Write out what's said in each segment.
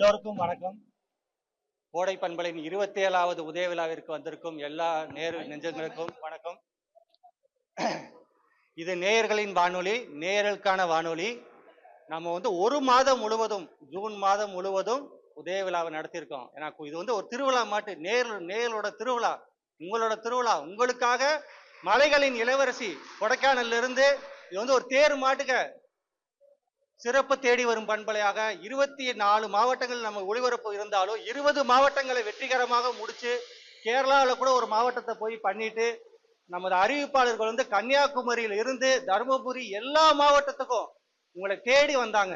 எல்லோருக்கும் வணக்கம் கோடை பண்பலின் இருபத்தி ஏழாவது உதய விழாவிற்கு வந்திருக்கும் எல்லா நேரு நெஞ்சங்களுக்கும் வணக்கம் இது நேயர்களின் வானொலி நேயர்களுக்கான வானொலி நம்ம வந்து ஒரு மாதம் முழுவதும் ஜூன் மாதம் முழுவதும் உதய விழாவை நடத்தியிருக்கோம் ஏன்னா இது வந்து ஒரு திருவிழா மாட்டு நேர் நேயரோட திருவிழா உங்களோட திருவிழா உங்களுக்காக மலைகளின் இளவரசி கொடைக்கானல்ல இருந்து இது வந்து ஒரு தேர் மாட்டுக்க சிறப்பு தேடி வரும் பண்பலையாக இருபத்தி நாலு மாவட்டங்கள் நம்ம ஒளிபரப்பு இருந்தாலும் இருபது மாவட்டங்களை வெற்றிகரமாக முடிச்சு கேரளாவில் கூட ஒரு மாவட்டத்தை போய் பண்ணிட்டு நமது அறிவிப்பாளர்கள் வந்து கன்னியாகுமரியில் இருந்து தருமபுரி எல்லா மாவட்டத்துக்கும் உங்களை தேடி வந்தாங்க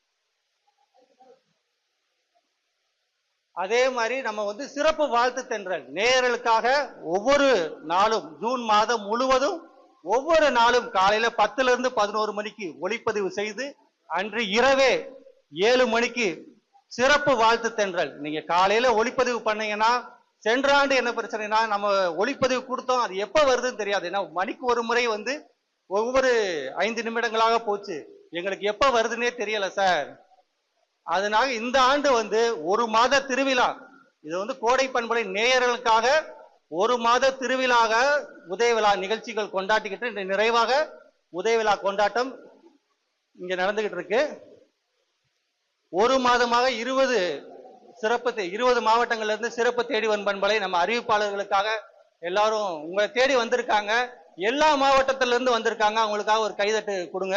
அதே மாதிரி நம்ம வந்து சிறப்பு வாழ்த்து தென்றல் நேயர்களுக்காக ஒவ்வொரு நாளும் ஜூன் மாதம் முழுவதும் ஒவ்வொரு நாளும் காலையில பத்துல இருந்து பதினோரு மணிக்கு ஒளிப்பதிவு செய்து அன்று இரவே ஏழு மணிக்கு சிறப்பு வாழ்த்து தென்றல் நீங்க காலையில ஒளிப்பதிவு பண்ணீங்கன்னா சென்ற ஆண்டு என்ன பிரச்சனைனா நம்ம ஒளிப்பதிவு கொடுத்தோம் அது எப்ப வருதுன்னு தெரியாது ஏன்னா மணிக்கு ஒரு முறை வந்து ஒவ்வொரு ஐந்து நிமிடங்களாக போச்சு எங்களுக்கு எப்ப வருதுன்னே தெரியல சார் அதனால இந்த ஆண்டு வந்து ஒரு மாத திருவிழா இது வந்து கோடை பண்பலை நேயர்களுக்காக ஒரு மாத திருவிழாக உதய விழா நிகழ்ச்சிகள் கொண்டாட்டிக்கிட்டு இன்று நிறைவாக உதய விழா கொண்டாட்டம் இங்க நடந்துகிட்டு இருக்கு ஒரு மாதமாக இருபது சிறப்பு தே- இருபது மாவட்டங்கள்ல இருந்து சிறப்பு தேடி வரும் பண்பலை நம்ம அறிவிப்பாளர்களுக்காக எல்லாரும் உங்களை தேடி வந்திருக்காங்க எல்லா மாவட்டத்துல இருந்து வந்திருக்காங்க அவங்களுக்காக ஒரு கைதட்டு கொடுங்க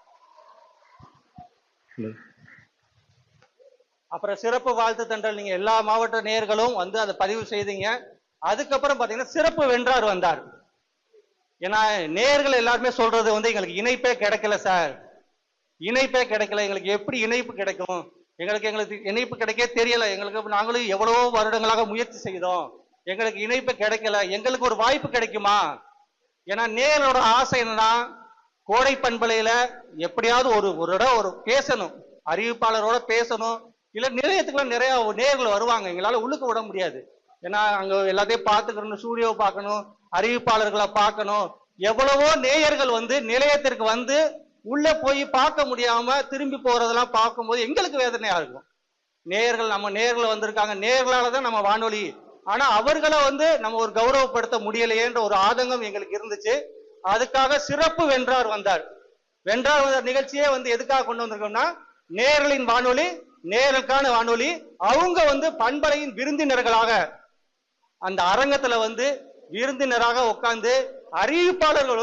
அப்புறம் சிறப்பு வாழ்த்து தண்டல் நீங்க எல்லா மாவட்ட நேயர்களும் வந்து அதை பதிவு செய்தீங்க அதுக்கப்புறம் பாத்தீங்கன்னா சிறப்பு வென்றார் வந்தார் ஏன்னா நேயர்கள் எல்லாருமே சொல்றது வந்து எங்களுக்கு இணைப்பே கிடைக்கல சார் இணைப்பே கிடைக்கல எங்களுக்கு எப்படி இணைப்பு கிடைக்கும் எங்களுக்கு எங்களுக்கு இணைப்பு கிடைக்க தெரியல எங்களுக்கு நாங்களும் எவ்வளவோ வருடங்களாக முயற்சி செய்தோம் எங்களுக்கு இணைப்பு கிடைக்கல எங்களுக்கு ஒரு வாய்ப்பு கிடைக்குமா ஏன்னா நேயரோட ஆசை என்னன்னா கோடை பண்பலையில எப்படியாவது ஒரு ஒரு இடம் ஒரு பேசணும் அறிவிப்பாளரோட பேசணும் இல்ல நிலையத்துக்குலாம் நிறைய நேயர்கள் வருவாங்க எங்களால உள்ளுக்கு விட முடியாது ஏன்னா அங்க எல்லாத்தையும் பார்த்துக்கணும் ஸ்டூடியோ பார்க்கணும் அறிவிப்பாளர்களை பார்க்கணும் எவ்வளவோ நேயர்கள் வந்து நிலையத்திற்கு வந்து உள்ள போய் பார்க்க முடியாம திரும்பி போறதெல்லாம் பார்க்கும்போது எங்களுக்கு வேதனையா இருக்கும் நேயர்கள் நம்ம நேயர்கள் வந்திருக்காங்க நேயர்களால தான் நம்ம வானொலி ஆனா அவர்களை வந்து நம்ம ஒரு கௌரவப்படுத்த முடியலையேன்ற ஒரு ஆதங்கம் எங்களுக்கு இருந்துச்சு அதுக்காக சிறப்பு வென்றார் வந்தார் வென்றார் வந்தார் நிகழ்ச்சியே வந்து எதுக்காக கொண்டு வந்திருக்கோம்னா நேயர்களின் வானொலி நேயர்களுக்கான வானொலி அவங்க வந்து பண்பலையின் விருந்தினர்களாக அந்த அரங்கத்துல வந்து விருந்தினராக உட்கார்ந்து அறிவிப்பாளர்கள்